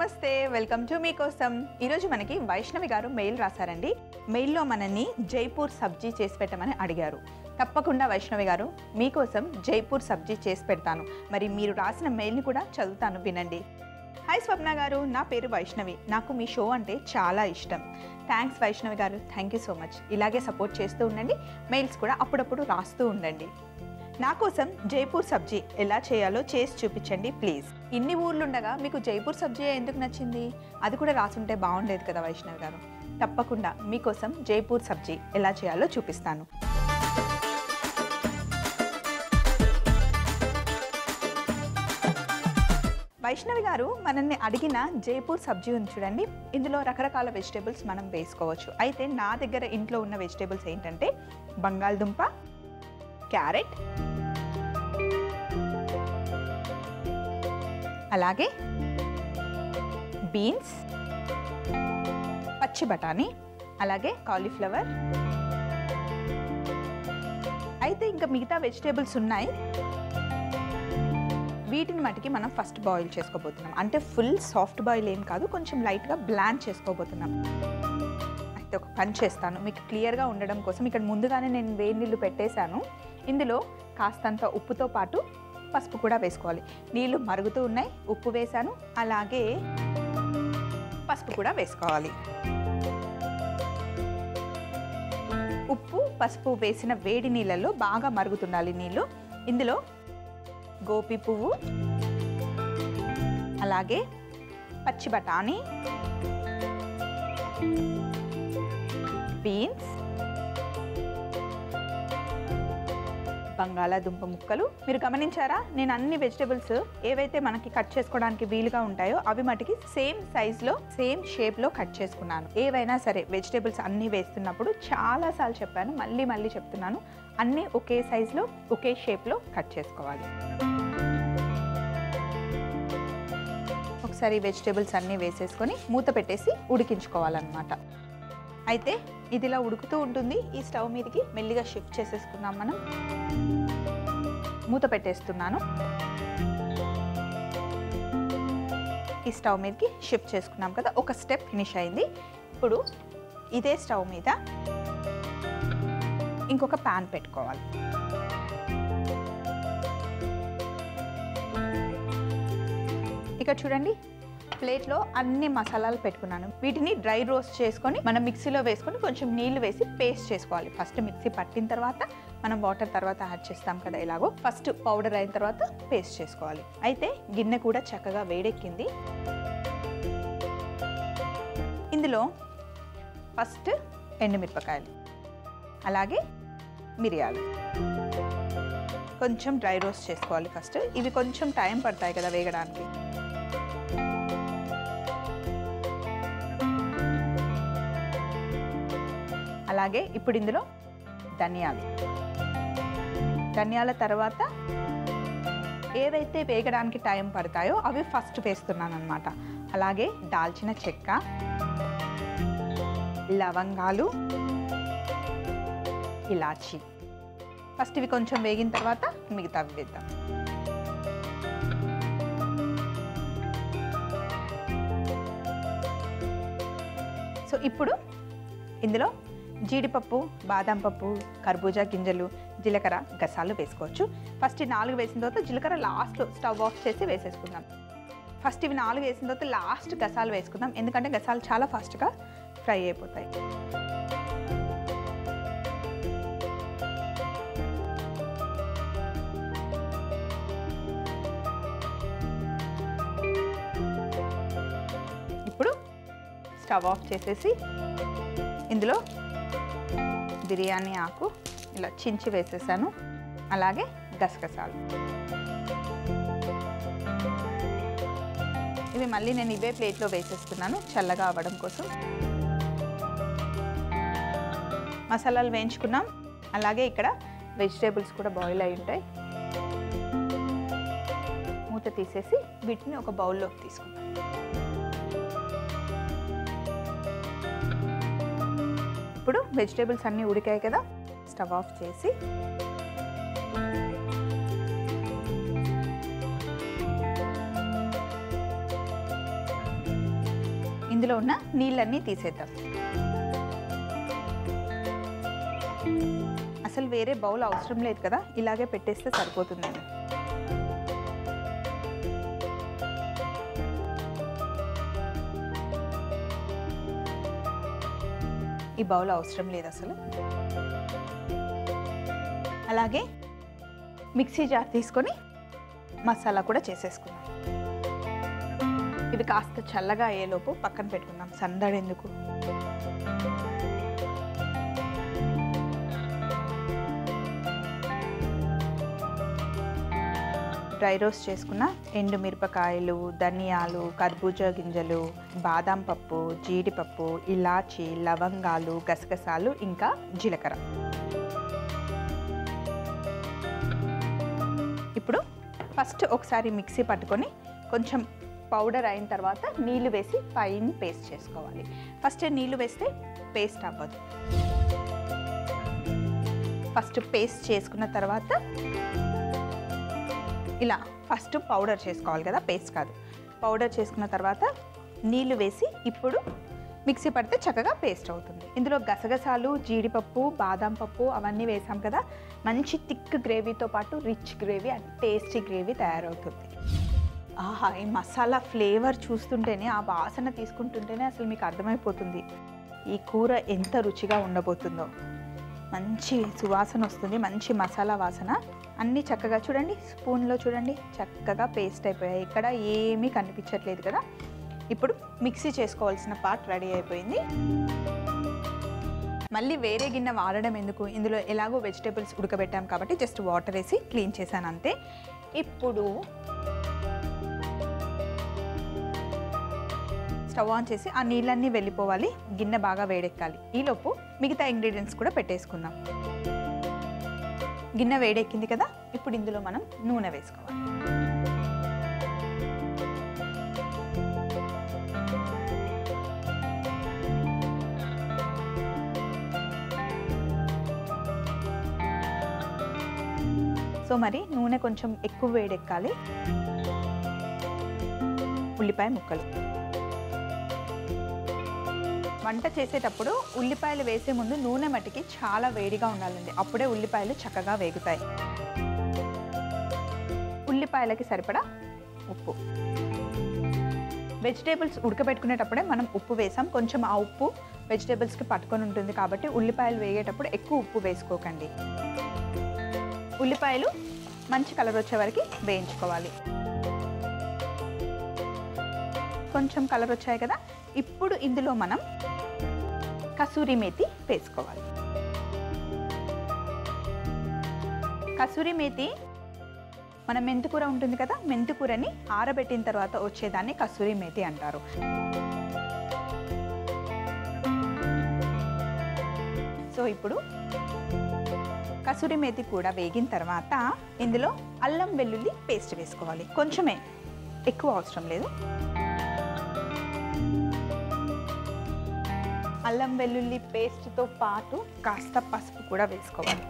నమస్తే welcome to మీకోసం ఈరోజు మనకి వైష్ణవి గారు మెయిల్ రాశారండి మెయిల్లో మనల్ని జైపూర్ సబ్జీ చేసి పెట్టమని అడిగారు తప్పకుండా వైష్ణవి గారు మీకోసం జైపూర్ సబ్జీ చేసి పెడతాను మరి మీరు రాసిన మెయిల్ని కూడా చదువుతాను వినండి హాయ్ స్వప్న గారు నా పేరు వైష్ణవి నాకు మీ షో అంటే చాలా ఇష్టం thanks Vaishnavi garu thank you so much ఇలాగే సపోర్ట్ చేస్తూ ఉండండి మెయిల్స్ కూడా అప్పుడప్పుడు రాస్తూ ఉండండి నా కోసం జైపూర్ సబ్జీ ఎలా చేయాలో చేసి చూపించండి ప్లీజ్ ఇన్ని ఊర్లుండగా మీకు జైపూర్ సబ్జీ ఎందుకు నచ్చింది అది కూడా రాసుంటే బాగుండేది కదా వైష్ణవ్ గారు తప్పకుండా మీకోసం జైపూర్ సబ్జీ ఎలా చేయాలో చూపిస్తాను వైష్ణవి గారు మనల్ని అడిగిన జైపూర్ సబ్జీ ఉంది చూడండి ఇందులో రకరకాల వెజిటేబుల్స్ మనం వేసుకోవచ్చు అయితే నా దగ్గర ఇంట్లో ఉన్న వెజిటేబుల్స్ ఏంటంటే బంగాళదుంప క్యారెట్ అలాగే బీన్స్ పచ్చి బఠానీ అలాగే కాలీఫ్లవర్ అయితే ఇంకా మిగతా వెజిటేబుల్స్ ఉన్నాయి వీటిని మటుకి మనం ఫస్ట్ బాయిల్ చేసుకోబోతున్నాం అంటే ఫుల్ సాఫ్ట్ బాయిల్ ఏం కాదు కొంచెం లైట్గా బ్లాండ్ చేసుకోబోతున్నాం అయితే ఒక పని చేస్తాను మీకు క్లియర్గా ఉండడం కోసం ఇక్కడ ముందుగానే నేను వేడి నీళ్ళు పెట్టేశాను ఇందులో కాస్తంత ఉప్పుతో పాటు పసుపు కూడా వేసుకోవాలి నీళ్ళు మరుగుతూ ఉన్నాయి ఉప్పు వేశాను అలాగే పసుపు కూడా వేసుకోవాలి ఉప్పు పసుపు వేసిన వేడి నీళ్ళల్లో బాగా మరుగుతుండాలి నీళ్ళు ఇందులో గోపి పువ్వు అలాగే పచ్చి బఠానీ బీన్స్ బంగాళాదుంప ముక్కలు మీరు గమనించారా నేను అన్ని వెజిటేబుల్స్ ఏవైతే మనకి కట్ చేసుకోవడానికి వీలుగా ఉంటాయో అవి మటుకి సేమ్ సైజులో సేమ్ షేప్లో కట్ చేసుకున్నాను ఏవైనా సరే వెజిటేబుల్స్ అన్నీ వేస్తున్నప్పుడు చాలాసార్లు చెప్పాను మళ్ళీ మళ్ళీ చెప్తున్నాను అన్నీ ఒకే సైజులో ఒకే షేప్లో కట్ చేసుకోవాలి ఒకసారి వెజిటేబుల్స్ అన్నీ వేసేసుకొని మూత పెట్టేసి ఉడికించుకోవాలన్నమాట అయితే ఇది ఇలా ఉడుకుతూ ఉంటుంది ఈ స్టవ్ మీదకి మెల్లిగా షిఫ్ట్ చేసేసుకున్నాం మనం మూత పెట్టేస్తున్నాను ఈ స్టవ్ మీదకి షిఫ్ట్ చేసుకున్నాం కదా ఒక స్టెప్ ఫినిష్ అయింది ఇప్పుడు ఇదే స్టవ్ మీద ఇంకొక ప్యాన్ పెట్టుకోవాలి ఇక్కడ చూడండి ప్లేట్లో అన్ని మసాలాలు పెట్టుకున్నాను వీటిని డ్రై రోస్ట్ చేసుకొని మనం మిక్సీలో వేసుకొని కొంచెం నీళ్లు వేసి పేస్ట్ చేసుకోవాలి ఫస్ట్ మిక్సీ పట్టిన తర్వాత మనం వాటర్ తర్వాత యాడ్ చేస్తాం కదా ఇలాగో ఫస్ట్ పౌడర్ అయిన తర్వాత పేస్ట్ చేసుకోవాలి అయితే గిన్నె కూడా చక్కగా వేడెక్కింది ఇందులో ఫస్ట్ ఎండుమిరపకాయలు అలాగే మిరియాలు కొంచెం డ్రై రోస్ట్ చేసుకోవాలి ఫస్ట్ ఇవి కొంచెం టైం పడతాయి కదా వేగడానికి అలాగే ఇప్పుడు ఇందులో ధనియాలు ధనియాల తర్వాత ఏవైతే వేగడానికి టైం పడతాయో అవి ఫస్ట్ వేస్తున్నాను అనమాట అలాగే దాల్చిన చెక్క లవంగాలు ఇలాచి ఫస్ట్ ఇవి కొంచెం వేగిన తర్వాత మిగతావి వేద్దాం సో ఇప్పుడు ఇందులో జీడిపప్పు బాదం పప్పు కర్బూజా గింజలు జీలకర్ర గసాలు వేసుకోవచ్చు ఫస్ట్ ఈ నాలుగు వేసిన తర్వాత జీలకర్ర లాస్ట్లో స్టవ్ ఆఫ్ చేసి వేసేసుకుందాం ఫస్ట్ ఇవి నాలుగు వేసిన తర్వాత లాస్ట్ గసాలు వేసుకుందాం ఎందుకంటే గసాలు చాలా ఫాస్ట్గా ఫ్రై అయిపోతాయి ఇప్పుడు స్టవ్ ఆఫ్ చేసేసి ఇందులో బిర్యానీ ఆకు ఇలా చించి వేసేసాను అలాగే గసగసాలు ఇవి మళ్ళీ నేను ఇవే ప్లేట్లో వేసేస్తున్నాను చల్లగా అవ్వడం కోసం మసాలాలు వేయించుకున్నాం అలాగే ఇక్కడ వెజిటేబుల్స్ కూడా బాయిల్ అయి ఉంటాయి మూత తీసేసి వీటిని ఒక బౌల్లోకి తీసుకుందాం ఇప్పుడు వెజిటేబుల్స్ అన్నీ ఉడికాయి కదా స్టవ్ ఆఫ్ చేసి ఇందులో ఉన్న నీళ్ళన్నీ తీసేద్దాం అసలు వేరే బౌల్ అవసరం లేదు కదా ఇలాగే పెట్టేస్తే సరిపోతుందండి ఈ బౌల్ అవసరం లేదు అసలు అలాగే మిక్సీ జార్ తీసుకొని మసాలా కూడా చేసేసుకుందాం ఇవి కాస్త చల్లగా అయ్యేలోపు పక్కన పెట్టుకుందాం సందడి ఎందుకు డ్రై రోస్ట్ చేసుకున్న ఎండు మిరపకాయలు ధనియాలు కర్బూజా గింజలు బాదం పప్పు జీడిపప్పు ఇలాచి లవంగాలు గసగసాలు ఇంకా జీలకర్ర ఇప్పుడు ఫస్ట్ ఒకసారి మిక్సీ పట్టుకొని కొంచెం పౌడర్ అయిన తర్వాత నీళ్లు వేసి పైన పేస్ట్ చేసుకోవాలి ఫస్ట్ నీళ్లు వేస్తే పేస్ట్ అవ్వదు ఫస్ట్ పేస్ట్ చేసుకున్న తర్వాత ఇలా ఫస్ట్ పౌడర్ చేసుకోవాలి కదా పేస్ట్ కాదు పౌడర్ చేసుకున్న తర్వాత నీళ్లు వేసి ఇప్పుడు మిక్సీ పడితే చక్కగా పేస్ట్ అవుతుంది ఇందులో గసగసాలు జీడిపప్పు బాదం పప్పు అవన్నీ వేసాం కదా మంచి థిక్ గ్రేవీతో పాటు rich gravy and tasty gravy తయారవుతుంది ఆహా ఈ మసాలా ఫ్లేవర్ చూస్తుంటేనే ఆ వాసన తీసుకుంటుంటేనే అసలు మీకు అర్థమైపోతుంది ఈ కూర ఎంత రుచిగా ఉండబోతుందో మంచి సువాసన వస్తుంది మంచి మసాలా వాసన అన్నీ చక్కగా చూడండి స్పూన్లో చూడండి చక్కగా పేస్ట్ అయిపోయాయి ఇక్కడ ఏమీ కనిపించట్లేదు కదా ఇప్పుడు మిక్సీ చేసుకోవాల్సిన పార్ట్ రెడీ అయిపోయింది మళ్ళీ వేరే గిన్నె వాడడం ఎందుకు ఇందులో ఎలాగో వెజిటేబుల్స్ ఉడకబెట్టాం కాబట్టి జస్ట్ వాటర్ వేసి క్లీన్ చేశాను అంతే ఇప్పుడు స్టవ్ ఆన్ చేసి ఆ నీళ్ళన్నీ వెళ్ళిపోవాలి గిన్నె బాగా వేడెక్కాలి ఈలోపు మిగతా ఇంగ్రీడియంట్స్ కూడా పెట్టేసుకుందాం గిన్నె వేడెక్కింది కదా ఇప్పుడు ఇందులో మనం నూనె వేసుకోవాలి సో మరి నూనె కొంచెం ఎక్కువ వేడెక్కాలి ఉల్లిపాయ ముక్కలు వంట చేసేటప్పుడు ఉల్లిపాయలు వేసే ముందు నూనె మట్టికి చాలా వేడిగా ఉండాలండి అప్పుడే ఉల్లిపాయలు చక్కగా వేగుతాయి ఉల్లిపాయలకి సరిపడా ఉప్పు వెజిటేబుల్స్ ఉడకబెట్టుకునేటప్పుడే మనం ఉప్పు వేసాం కొంచెం ఆ ఉప్పు వెజిటేబుల్స్కి పట్టుకొని ఉంటుంది కాబట్టి ఉల్లిపాయలు వేగేటప్పుడు ఎక్కువ ఉప్పు వేసుకోకండి ఉల్లిపాయలు మంచి కలర్ వచ్చే వరకు వేయించుకోవాలి కొంచెం కలర్ వచ్చాయి కదా ఇప్పుడు ఇందులో మనం కసూరి మేతి వేసుకోవాలి కసూరి మేతి మన మెంతికూర ఉంటుంది కదా మెంతికూరని ఆరబెట్టిన తర్వాత వచ్చేదాన్ని కసూరి మేతి అంటారు సో ఇప్పుడు కసూరి మేతి కూడా వేగిన తర్వాత ఇందులో అల్లం వెల్లుల్లి పేస్ట్ వేసుకోవాలి కొంచెమే ఎక్కువ అవసరం లేదు అల్లం వెల్లుల్లి పేస్ట్తో పాటు కాస్త పసుపు కూడా వేసుకోవాలి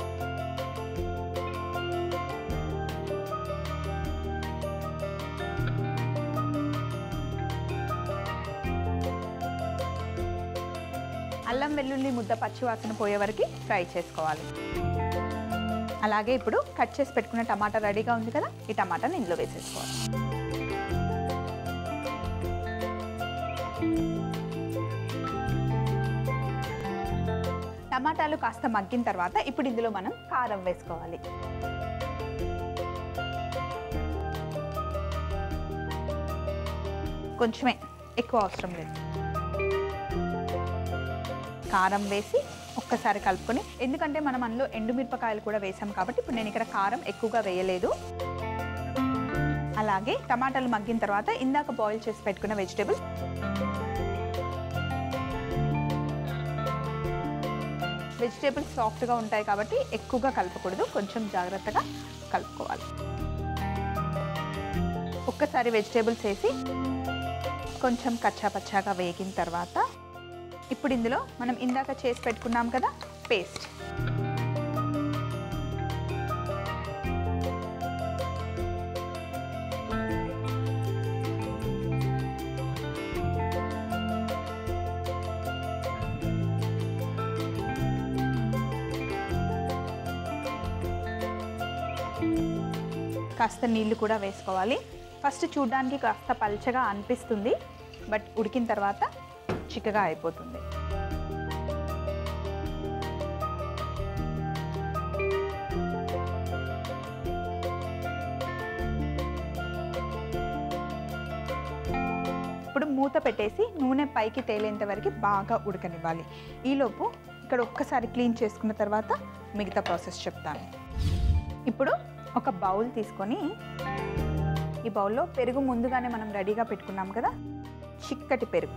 అల్లం వెల్లుల్లి ముద్ద పచ్చివాసన పోయే వరకు ఫ్రై చేసుకోవాలి అలాగే ఇప్పుడు కట్ చేసి పెట్టుకున్న టమాటా రెడీగా ఉంది కదా ఈ టమాటాని ఇందులో వేసేసుకోవాలి టమాటాలు కాస్త మగ్గిన తర్వాత ఇప్పుడు ఇందులో మనం కారం వేసుకోవాలి కొంచెమే ఎక్కువ అవసరం లేదు కారం వేసి ఒక్కసారి కలుపుకొని ఎందుకంటే మనం అందులో ఎండుమిరపకాయలు కూడా వేసాం కాబట్టి ఇప్పుడు నేను ఇక్కడ కారం ఎక్కువగా వేయలేదు అలాగే టమాటాలు మగ్గిన తర్వాత ఇందాక బాయిల్ చేసి పెట్టుకున్న వెజిటేబుల్ వెజిటేబుల్స్ సాఫ్ట్గా ఉంటాయి కాబట్టి ఎక్కువగా కలపకూడదు కొంచెం జాగ్రత్తగా కలుపుకోవాలి ఒక్కసారి వెజిటేబుల్స్ వేసి కొంచెం కచ్చా పచ్చాగా వేగిన తర్వాత ఇప్పుడు ఇందులో మనం ఇందాక చేసి పెట్టుకున్నాం కదా పేస్ట్ కాస్త నీళ్లు కూడా వేసుకోవాలి ఫస్ట్ చూడడానికి కాస్త పల్చగా అనిపిస్తుంది బట్ ఉడికిన తర్వాత చిక్కగా అయిపోతుంది ఇప్పుడు మూత పెట్టేసి నూనె పైకి తేలేంత వరకు బాగా ఉడకనివ్వాలి ఈలోపు ఇక్కడ ఒక్కసారి క్లీన్ చేసుకున్న తర్వాత మిగతా ప్రాసెస్ చెప్తాను ఇప్పుడు ఒక బౌల్ తీసుకొని ఈ బౌల్లో పెరుగు ముందుగానే మనం రెడీగా పెట్టుకున్నాం కదా చిక్కటి పెరుగు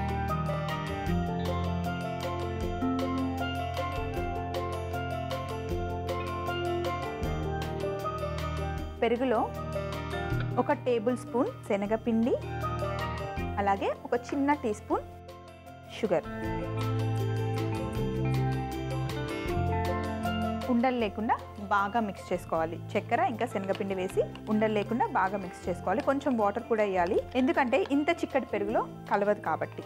పెరుగులో ఒక టేబుల్ స్పూన్ శనగపిండి అలాగే ఒక చిన్న టీ స్పూన్ షుగర్ ఉండలు లేకుండా బాగా మిక్స్ చేసుకోవాలి చక్కెర ఇంకా శనగపిండి వేసి ఉండలు లేకుండా బాగా మిక్స్ చేసుకోవాలి కొంచెం వాటర్ కూడా వేయాలి ఎందుకంటే ఇంత చిక్కటి పెరుగులో కలవదు కాబట్టి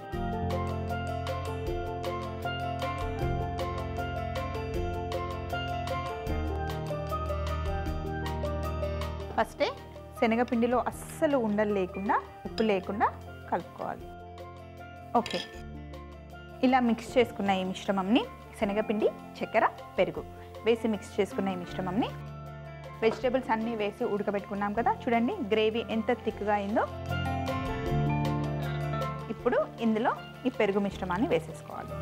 ఫస్టే శనగపిండిలో అస్సలు ఉండలు లేకుండా ఉప్పు లేకుండా కలుపుకోవాలి ఓకే ఇలా మిక్స్ చేసుకున్న ఈ మిశ్రమంని శనగపిండి చక్కెర పెరుగు వేసి మిక్స్ చేసుకున్న ఈ మిశ్రమంని వెజిటేబుల్స్ అన్నీ వేసి ఉడకబెట్టుకున్నాం కదా చూడండి గ్రేవీ ఎంత థిక్గా అయిందో ఇప్పుడు ఇందులో ఈ పెరుగు మిశ్రమాన్ని వేసేసుకోవాలి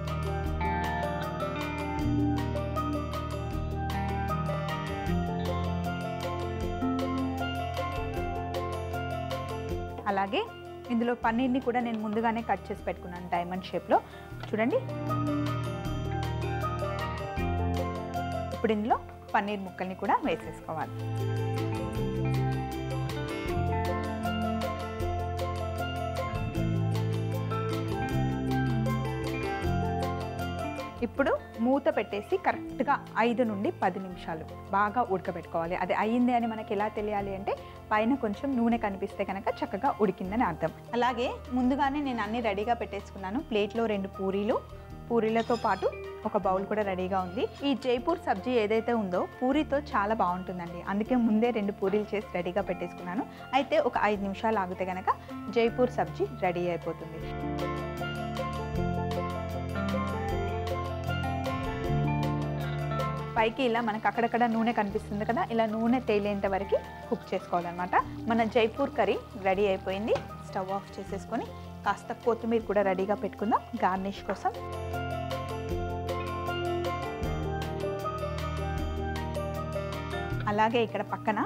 అలాగే ఇందులో పన్నీర్ని కూడా నేను ముందుగానే కట్ చేసి పెట్టుకున్నాను డైమండ్ షేప్లో చూడండి ఇప్పుడు ఇందులో పన్నీర్ ముక్కల్ని కూడా వేసేసుకోవాలి ఇప్పుడు మూత పెట్టేసి కరెక్ట్గా ఐదు నుండి పది నిమిషాలు బాగా ఉడకబెట్టుకోవాలి అది అయ్యింది అని మనకి ఎలా తెలియాలి అంటే పైన కొంచెం నూనె కనిపిస్తే కనుక చక్కగా ఉడికిందని అర్థం అలాగే ముందుగానే నేను అన్ని రెడీగా పెట్టేసుకున్నాను ప్లేట్లో రెండు పూరీలు పూరీలతో పాటు ఒక బౌల్ కూడా రెడీగా ఉంది ఈ జైపూర్ సబ్జీ ఏదైతే ఉందో పూరితో చాలా బాగుంటుందండి అందుకే ముందే రెండు పూరీలు చేసి రెడీగా పెట్టేసుకున్నాను అయితే ఒక ఐదు నిమిషాలు ఆగితే కనుక జైపూర్ సబ్జీ రెడీ అయిపోతుంది పైకి ఇలా మనకు అక్కడక్కడ నూనె కనిపిస్తుంది కదా ఇలా నూనె తేలేంత వరకు కుక్ చేసుకోవాలన్నమాట మన జైపూర్ కర్రీ రెడీ అయిపోయింది స్టవ్ ఆఫ్ చేసేసుకొని కాస్త కొత్తిమీర కూడా రెడీగా పెట్టుకుందాం గార్నిష్ కోసం అలాగే ఇక్కడ పక్కన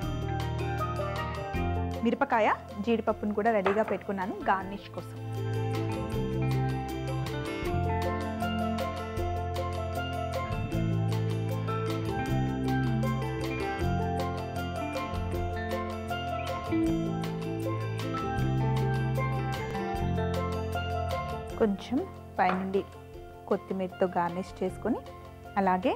మిరపకాయ జీడిపప్పును కూడా రెడీగా పెట్టుకున్నాను గార్నిష్ కోసం కొంచెం పైనుండి కొత్తిమీరతో గార్నిష్ చేసుకొని అలాగే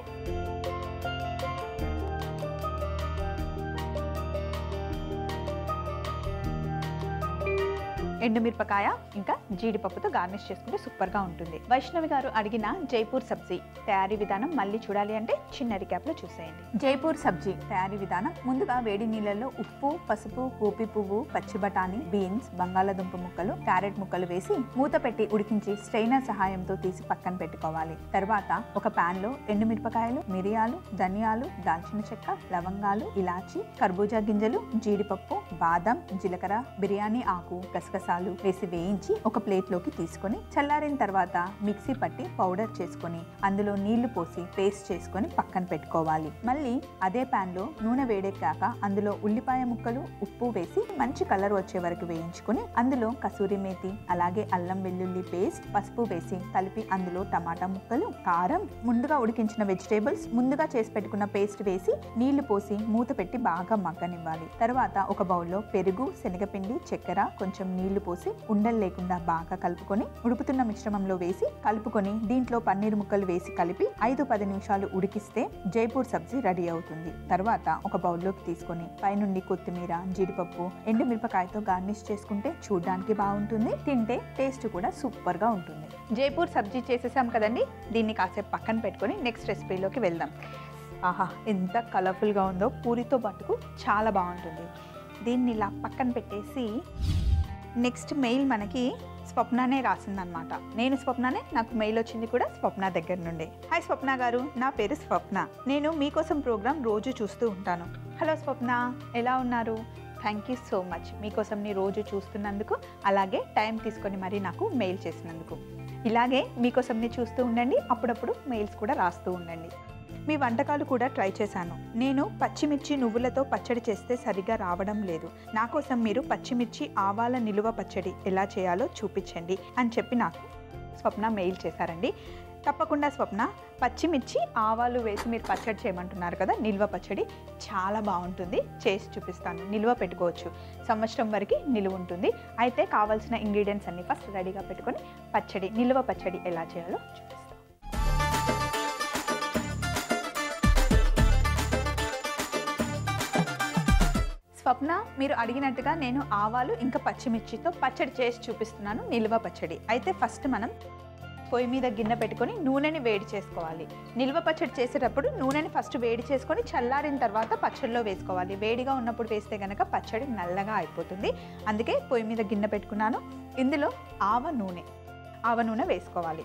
ఎండుమిరపకాయ ఇంకా జీడిపప్పుతో గార్నిష్ చేసుకుంటే సూపర్గా ఉంటుంది వైష్ణవి గారు అడిగిన జైపూర్ సబ్జీ తయారీ విధానం మళ్ళీ చూడాలి అంటే చిన్న రికాప్లో చూసేయండి జైపూర్ సబ్జీ తయారీ విధానం ముందుగా వేడి నీళ్ళల్లో ఉప్పు పసుపు గోపి పువ్వు పచ్చి బఠానీ బీన్స్ బంగాళాదుంప ముక్కలు క్యారెట్ ముక్కలు వేసి మూత పెట్టి ఉడికించి స్ట్రైనర్ సహాయంతో తీసి పక్కన పెట్టుకోవాలి తర్వాత ఒక పాన్ లో ఎండుమిరపకాయలు మిరియాలు ధనియాలు దాల్చిన చెక్క లవంగాలు ఇలాచి కర్బూజా గింజలు జీడిపప్పు బాదం జీలకర్ర బిర్యానీ ఆకు గసగసాలు వేసి వేయించి ఒక ప్లేట్లోకి తీసుకొని చల్లారిన తర్వాత మిక్సీ పట్టి పౌడర్ చేసుకొని అందులో నీళ్లు పోసి పేస్ట్ చేసుకొని పక్కన పెట్టుకోవాలి మళ్ళీ అదే పాన్ లో నూనె వేడెక్కాక అందులో ఉల్లిపాయ ముక్కలు ఉప్పు వేసి మంచి కలర్ వచ్చే వరకు వేయించుకొని అందులో కసూరి మేతి అలాగే అల్లం వెల్లుల్లి పేస్ట్ పసుపు వేసి కలిపి అందులో టమాటా ముక్కలు కారం ముందుగా ఉడికించిన వెజిటేబుల్స్ ముందుగా చేసి పెట్టుకున్న పేస్ట్ వేసి నీళ్లు పోసి మూత పెట్టి బాగా మగ్గనివ్వాలి తర్వాత ఒక బౌల్లో పెరుగు శనగపిండి చక్కెర కొంచెం నీళ్లు పోసి ఉండలు లేకుండా బాగా కలుపుకొని ఉడుకుతున్న మిశ్రమంలో వేసి కలుపుకొని దీంట్లో పన్నీర్ ముక్కలు వేసి కలిపి ఐదు పది నిమిషాలు ఉడికిస్తే జైపూర్ సబ్జీ రెడీ అవుతుంది తర్వాత ఒక బౌల్లోకి తీసుకొని పైనుండి కొత్తిమీర జీడిపప్పు ఎండు మిరపకాయతో గార్నిష్ చేసుకుంటే చూడడానికి బాగుంటుంది తింటే టేస్ట్ కూడా సూపర్ గా ఉంటుంది జైపూర్ సబ్జీ చేసేసాం కదండి దీన్ని కాసేపు పక్కన పెట్టుకొని నెక్స్ట్ రెసిపీలోకి వెళ్దాం ఆహా ఎంత కలర్ఫుల్గా ఉందో పూరితో పట్టుకు చాలా బాగుంటుంది దీన్ని ఇలా పక్కన పెట్టేసి నెక్స్ట్ మెయిల్ మనకి స్వప్ననే రాసిందనమాట నేను స్వప్ననే నాకు మెయిల్ వచ్చింది కూడా స్వప్న దగ్గర నుండి హాయ్ స్వప్న గారు నా పేరు స్వప్న నేను మీకోసం ప్రోగ్రాం రోజు చూస్తూ ఉంటాను హలో స్వప్న ఎలా ఉన్నారు థ్యాంక్ యూ సో మచ్ మీకోసం నీ రోజు చూస్తున్నందుకు అలాగే టైం తీసుకొని మరీ నాకు మెయిల్ చేసినందుకు ఇలాగే మీకోసం చూస్తూ ఉండండి అప్పుడప్పుడు మెయిల్స్ కూడా రాస్తూ ఉండండి మీ వంటకాలు కూడా ట్రై చేశాను నేను పచ్చిమిర్చి నువ్వులతో పచ్చడి చేస్తే సరిగా రావడం లేదు నా కోసం మీరు పచ్చిమిర్చి ఆవాల నిలువ పచ్చడి ఎలా చేయాలో చూపించండి అని చెప్పి నాకు స్వప్న మెయిల్ చేశారండి తప్పకుండా స్వప్న పచ్చిమిర్చి ఆవాలు వేసి మీరు పచ్చడి చేయమంటున్నారు కదా నిల్వ పచ్చడి చాలా బాగుంటుంది చేసి చూపిస్తాను నిల్వ పెట్టుకోవచ్చు సంవత్సరం వరకు నిలువ ఉంటుంది అయితే కావాల్సిన ఇంగ్రీడియంట్స్ అన్ని ఫస్ట్ రెడీగా పెట్టుకొని పచ్చడి నిల్వ పచ్చడి ఎలా చేయాలో చూపిస్తాను స్వప్న మీరు అడిగినట్టుగా నేను ఆవాలు ఇంకా పచ్చిమిర్చితో పచ్చడి చేసి చూపిస్తున్నాను నిల్వ పచ్చడి అయితే ఫస్ట్ మనం పొయ్యి మీద గిన్నె పెట్టుకొని నూనెని వేడి చేసుకోవాలి నిల్వ పచ్చడి చేసేటప్పుడు నూనెని ఫస్ట్ వేడి చేసుకొని చల్లారిన తర్వాత పచ్చడిలో వేసుకోవాలి వేడిగా ఉన్నప్పుడు వేస్తే కనుక పచ్చడి నల్లగా అయిపోతుంది అందుకే పొయ్యి మీద గిన్నె పెట్టుకున్నాను ఇందులో ఆవ నూనె ఆవ నూనె వేసుకోవాలి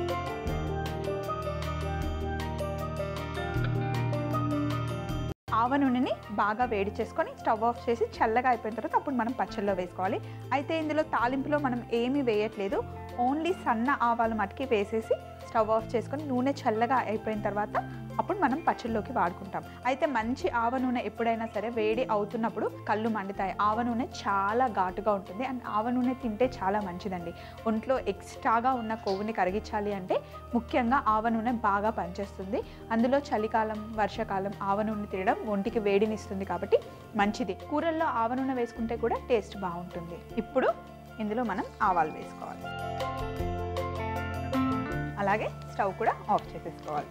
ఆవ నూనెని బాగా వేడి చేసుకొని స్టవ్ ఆఫ్ చేసి చల్లగా అయిపోయిన తర్వాత అప్పుడు మనం పచ్చళ్ళలో వేసుకోవాలి అయితే ఇందులో తాలింపులో మనం ఏమీ వేయట్లేదు ఓన్లీ సన్న ఆవాలు మటుకి వేసేసి స్టవ్ ఆఫ్ చేసుకొని నూనె చల్లగా అయిపోయిన తర్వాత అప్పుడు మనం పచ్చళ్ళలోకి వాడుకుంటాం అయితే మంచి ఆవ నూనె ఎప్పుడైనా సరే వేడి అవుతున్నప్పుడు కళ్ళు మండుతాయి ఆవ నూనె చాలా ఘాటుగా ఉంటుంది అండ్ ఆవ నూనె తింటే చాలా మంచిదండి ఒంట్లో ఎక్స్ట్రాగా ఉన్న కొవ్వుని కరిగించాలి అంటే ముఖ్యంగా ఆవ నూనె బాగా పనిచేస్తుంది అందులో చలికాలం వర్షాకాలం ఆవ నూనె తినడం ఒంటికి వేడినిస్తుంది కాబట్టి మంచిది కూరల్లో ఆవ నూనె వేసుకుంటే కూడా టేస్ట్ బాగుంటుంది ఇప్పుడు ఇందులో మనం ఆవాలు వేసుకోవాలి అలాగే స్టవ్ కూడా ఆఫ్ చేసేసుకోవాలి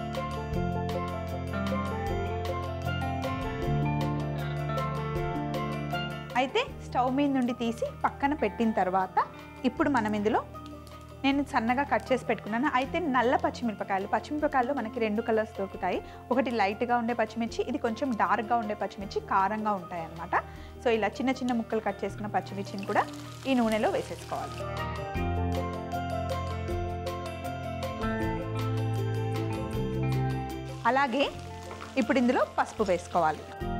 అయితే స్టవ్ మీద నుండి తీసి పక్కన పెట్టిన తర్వాత ఇప్పుడు మనం ఇందులో నేను సన్నగా కట్ చేసి పెట్టుకున్నాను అయితే నల్ల పచ్చిమిరపకాయలు పచ్చిమిరపకాయలు మనకి రెండు కలర్స్ దొరుకుతాయి ఒకటి లైట్గా ఉండే పచ్చిమిర్చి ఇది కొంచెం డార్క్గా ఉండే పచ్చిమిర్చి కారంగా ఉంటాయి అన్నమాట సో ఇలా చిన్న చిన్న ముక్కలు కట్ చేసుకున్న పచ్చిమిర్చిని కూడా ఈ నూనెలో వేసేసుకోవాలి అలాగే ఇప్పుడు ఇందులో పసుపు వేసుకోవాలి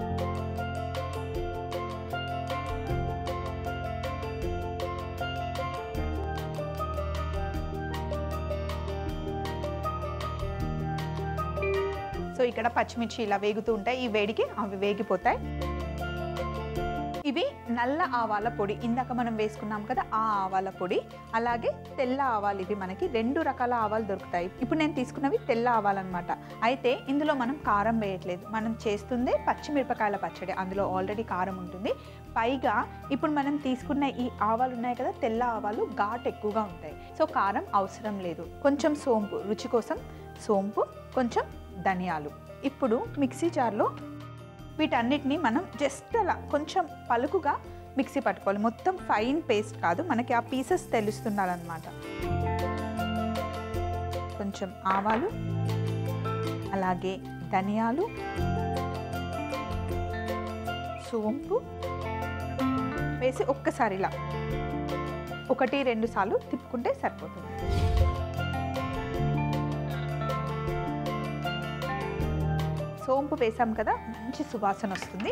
సో ఇక్కడ పచ్చిమిర్చి ఇలా వేగుతూ ఉంటాయి ఈ వేడికి అవి వేగిపోతాయి ఇవి నల్ల ఆవాల పొడి ఇందాక మనం వేసుకున్నాం కదా ఆ ఆవాల పొడి అలాగే తెల్ల ఆవాలు ఇవి మనకి రెండు రకాల ఆవాలు దొరుకుతాయి ఇప్పుడు నేను తీసుకున్నవి తెల్ల ఆవాలన్నమాట అయితే ఇందులో మనం కారం వేయట్లేదు మనం చేస్తుందే పచ్చిమిరపకాయల పచ్చడి అందులో ఆల్రెడీ కారం ఉంటుంది పైగా ఇప్పుడు మనం తీసుకున్న ఈ ఆవాలు ఉన్నాయి కదా తెల్ల ఆవాలు ఘాట్ ఎక్కువగా ఉంటాయి సో కారం అవసరం లేదు కొంచెం సోంపు రుచి కోసం సోంపు కొంచెం ధనియాలు ఇప్పుడు మిక్సీ జార్లో వీటన్నిటిని మనం జస్ట్ అలా కొంచెం పలుకుగా మిక్సీ పట్టుకోవాలి మొత్తం ఫైన్ పేస్ట్ కాదు మనకి ఆ పీసెస్ తెలుస్తుండాలన్నమాట కొంచెం ఆవాలు అలాగే ధనియాలు సోంపు వేసి ఒక్కసారి ఇలా ఒకటి రెండు సార్లు తిప్పుకుంటే సరిపోతుంది సోంపు వేసాం కదా మంచి సువాసన వస్తుంది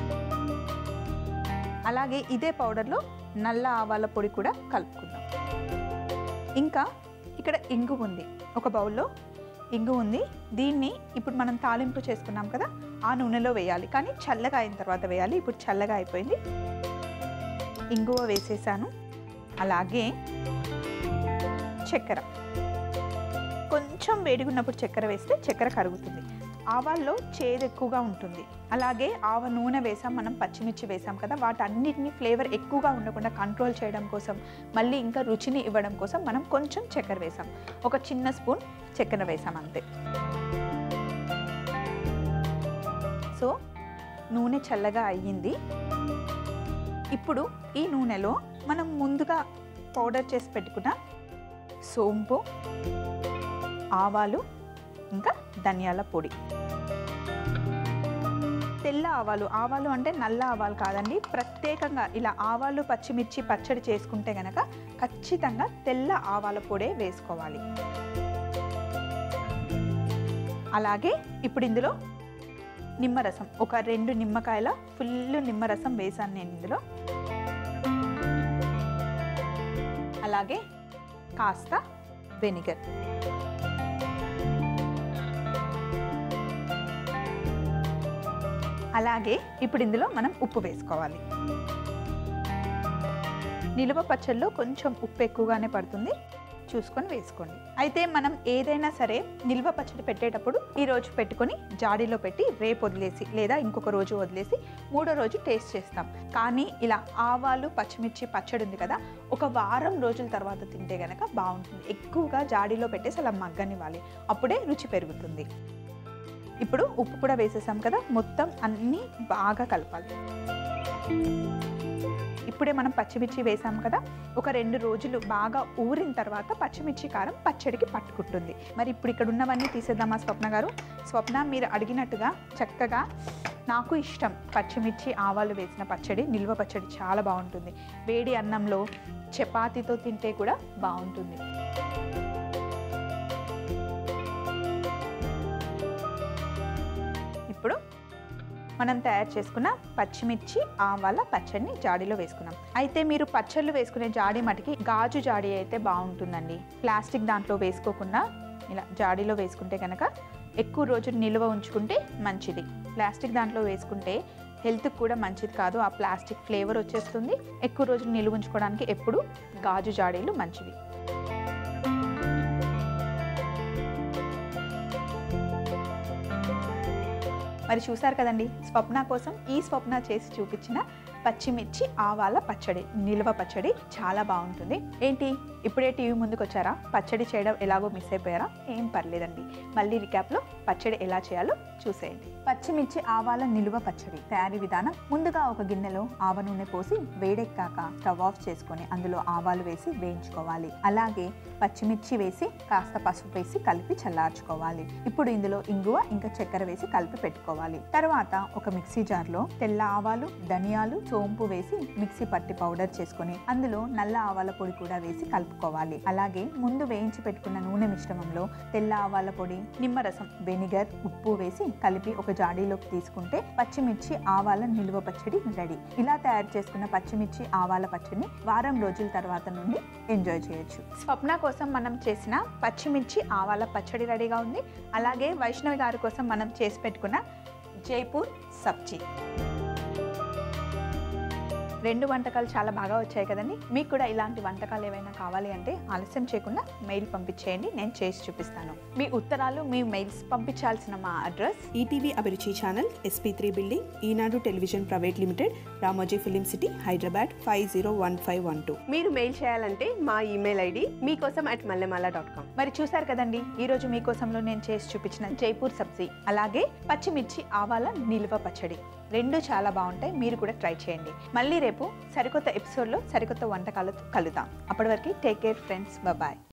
అలాగే ఇదే పౌడర్లో నల్ల ఆవాల పొడి కూడా కలుపుకుందాం ఇంకా ఇక్కడ ఇంగు ఉంది ఒక బౌల్లో ఇంగు ఉంది దీన్ని ఇప్పుడు మనం తాలింపు చేసుకున్నాం కదా ఆ నూనెలో వేయాలి కానీ చల్లగా అయిన తర్వాత వేయాలి ఇప్పుడు చల్లగా అయిపోయింది ఇంగువ వేసేసాను అలాగే చక్కెర కొంచెం వేడిగున్నప్పుడు చక్కెర వేస్తే చక్కెర కరుగుతుంది ఆవాల్లో చేదు ఎక్కువగా ఉంటుంది అలాగే ఆవ నూనె వేసాం మనం పచ్చిమిర్చి వేసాం కదా వాటన్నిటిని ఫ్లేవర్ ఎక్కువగా ఉండకుండా కంట్రోల్ చేయడం కోసం మళ్ళీ ఇంకా రుచిని ఇవ్వడం కోసం మనం కొంచెం చక్కెర వేసాం ఒక చిన్న స్పూన్ చక్కెర వేసాం అంతే సో నూనె చల్లగా అయ్యింది ఇప్పుడు ఈ నూనెలో మనం ముందుగా పౌడర్ చేసి పెట్టుకున్న సోంపు ఆవాలు ఇంకా ధనియాల పొడి తెల్ల ఆవాలు ఆవాలు అంటే నల్ల ఆవాలు కాదండి ప్రత్యేకంగా ఇలా ఆవాలు పచ్చిమిర్చి పచ్చడి చేసుకుంటే గనక ఖచ్చితంగా తెల్ల ఆవాల పొడే వేసుకోవాలి అలాగే ఇప్పుడు ఇందులో నిమ్మరసం ఒక రెండు నిమ్మకాయల ఫుల్ నిమ్మరసం వేసాను నేను ఇందులో అలాగే కాస్త వెనిగర్ అలాగే ఇప్పుడు ఇందులో మనం ఉప్పు వేసుకోవాలి నిలువ పచ్చళ్ళలో కొంచెం ఉప్పు ఎక్కువగానే పడుతుంది చూసుకొని వేసుకోండి అయితే మనం ఏదైనా సరే నిల్వ పచ్చడి పెట్టేటప్పుడు ఈ రోజు పెట్టుకొని జాడీలో పెట్టి రేపు వదిలేసి లేదా ఇంకొక రోజు వదిలేసి మూడో రోజు టేస్ట్ చేస్తాం కానీ ఇలా ఆవాలు పచ్చిమిర్చి పచ్చడి ఉంది కదా ఒక వారం రోజుల తర్వాత తింటే గనక బాగుంటుంది ఎక్కువగా జాడీలో పెట్టేసి అలా మగ్గనివ్వాలి అప్పుడే రుచి పెరుగుతుంది ఇప్పుడు ఉప్పు కూడా వేసేసాం కదా మొత్తం అన్నీ బాగా కలపాలి ఇప్పుడే మనం పచ్చిమిర్చి వేసాం కదా ఒక రెండు రోజులు బాగా ఊరిన తర్వాత పచ్చిమిర్చి కారం పచ్చడికి పట్టుకుంటుంది మరి ఇప్పుడు ఇక్కడ ఉన్నవన్నీ తీసేద్దామా స్వప్న గారు స్వప్న మీరు అడిగినట్టుగా చక్కగా నాకు ఇష్టం పచ్చిమిర్చి ఆవాలు వేసిన పచ్చడి నిల్వ పచ్చడి చాలా బాగుంటుంది వేడి అన్నంలో చపాతీతో తింటే కూడా బాగుంటుంది ఇప్పుడు మనం తయారు చేసుకున్న పచ్చిమిర్చి ఆవాల పచ్చడిని జాడీలో వేసుకున్నాం అయితే మీరు పచ్చళ్ళు వేసుకునే జాడీ మటుకి గాజు జాడీ అయితే బాగుంటుందండి ప్లాస్టిక్ దాంట్లో వేసుకోకుండా ఇలా జాడీలో వేసుకుంటే కనుక ఎక్కువ రోజులు నిల్వ ఉంచుకుంటే మంచిది ప్లాస్టిక్ దాంట్లో వేసుకుంటే హెల్త్కి కూడా మంచిది కాదు ఆ ప్లాస్టిక్ ఫ్లేవర్ వచ్చేస్తుంది ఎక్కువ రోజులు నిల్వ ఉంచుకోవడానికి ఎప్పుడు గాజు జాడీలు మంచివి మరి చూసారు కదండి స్వప్న కోసం ఈ స్వప్న చేసి చూపించిన పచ్చిమిర్చి ఆవాల పచ్చడి నిల్వ పచ్చడి చాలా బాగుంటుంది ఏంటి ఇప్పుడే టీవీ ముందుకు వచ్చారా పచ్చడి చేయడం ఎలాగో మిస్ అయిపోయారా ఏం పర్లేదండి మళ్ళీ రికాప్లో పచ్చడి ఎలా చేయాలో చూసేయండి పచ్చిమిర్చి ఆవాల నిలువ పచ్చడి తయారీ విధానం ముందుగా ఒక గిన్నెలో ఆవ నూనె పోసి వేడెక్కాక స్టవ్ ఆఫ్ చేసుకొని అందులో ఆవాలు వేసి వేయించుకోవాలి అలాగే పచ్చిమిర్చి వేసి కాస్త పసుపు వేసి కలిపి చల్లార్చుకోవాలి ఇప్పుడు ఇందులో ఇంగువ ఇంకా చక్కెర వేసి కలిపి పెట్టుకోవాలి తర్వాత ఒక మిక్సీ జార్లో తెల్ల ఆవాలు ధనియాలు సోంపు వేసి మిక్సీ పట్టి పౌడర్ చేసుకొని అందులో నల్ల ఆవాల పొడి కూడా వేసి కలుపుకోవాలి అలాగే ముందు వేయించి పెట్టుకున్న నూనె మిశ్రమంలో తెల్ల ఆవాల పొడి నిమ్మరసం వెనిగర్ ఉప్పు వేసి కలిపి ఒక జాడీలోకి తీసుకుంటే పచ్చిమిర్చి ఆవాల నిలువ పచ్చడి రెడీ ఇలా తయారు చేసుకున్న పచ్చిమిర్చి ఆవాల పచ్చడిని వారం రోజుల తర్వాత నుండి ఎంజాయ్ చేయొచ్చు స్వప్న కోసం మనం చేసిన పచ్చిమిర్చి ఆవాల పచ్చడి రెడీగా ఉంది అలాగే వైష్ణవి గారి కోసం మనం చేసి పెట్టుకున్న జైపూర్ సబ్జీ రెండు వంటకాలు చాలా బాగా వచ్చాయి కదండి మీకు కూడా ఇలాంటి వంటకాలు ఏవైనా కావాలి అంటే ఆలస్యం చేయకుండా మెయిల్ పంపించేయండి నేను చేసి చూపిస్తాను మీ ఉత్తరాలు మీ మెయిల్స్ పంపించాల్సిన మా address ETV Abhiruchi channel SP three building Eenadu television private limited Ramoji film city Hyderabad five zero one five one two మీరు మెయిల్ చేయాలంటే మా ఈమెయిల్ ఐడి మీకోసం అట్ మల్లెమాల డాట్ కామ్ మరి చూసారు కదండి ఈ రోజు మీకోసంలో నేను చేసి చూపించిన జైపూర్ సబ్జీ అలాగే పచ్చిమిర్చి ఆవాల నిల్వ పచ్చడి రెండు చాలా బాగుంటాయి మీరు కూడా ట్రై చేయండి మళ్ళీ రేపు సరికొత్త ఎపిసోడ్లో సరికొత్త వంటకాలతో కలుద్దాం అప్పటి వరకు టేక్ కేర్ ఫ్రెండ్స్ బాయ్